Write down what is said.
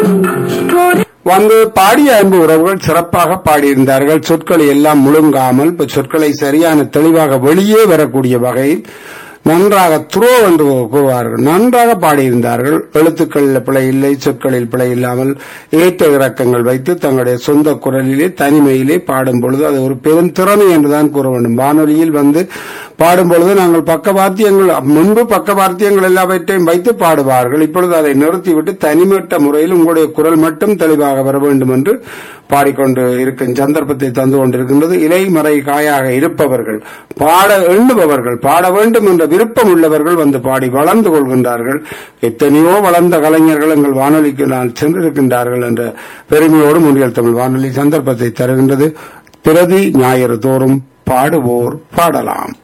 வந்து பாடிய அன்பு உறவுகள் சிறப்பாக பாடியிருந்தார்கள் சொற்களை எல்லாம் முழுங்காமல் இப்ப சொற்களை சரியான தெளிவாக வெளியே வரக்கூடிய வகையில் நன்றாக துரோ என்று கூறுவார்கள் நன்றாக பாடியிருந்தார்கள் எழுத்துக்களில் பிழை இல்லை சொற்களில் பிழை இல்லாமல் ஏற்ற இறக்கங்கள் வைத்து தங்களுடைய சொந்த குரலிலே தனிமையிலே பாடும் பொழுது அது ஒரு பெரும் திறமை என்றுதான் கூற வேண்டும் வானொலியில் வந்து பாடும் பொழுது நாங்கள் பக்கவாத்தியங்கள் முன்பு பக்கவாத்தியங்கள் எல்லாவற்றையும் வைத்து பாடுவார்கள் இப்பொழுது அதை நிறுத்திவிட்டு தனிமட்ட முறையில் உங்களுடைய குரல் மட்டும் தெளிவாக வர வேண்டும் என்று பாடிக்கொண்டு இருக்கும் சந்தர்ப்பத்தை தந்து கொண்டிருக்கின்றது இலைமறை காயாக இருப்பவர்கள் பாட எண்ணுபவர்கள் பாட வேண்டும் என்ற விருப்பம் உள்ளவர்கள் வந்து பாடி வளர்ந்து கொள்கின்றார்கள் எத்தனையோ வளர்ந்த கலைஞர்கள் எங்கள் வானொலிக்கு நான் சென்றிருக்கின்றார்கள் என்ற பெருமையோடு முன்னியல் தமிழ் வானொலி சந்தர்ப்பத்தை தருகின்றது பிரதி ஞாயிறு தோறும் பாடுவோர் பாடலாம்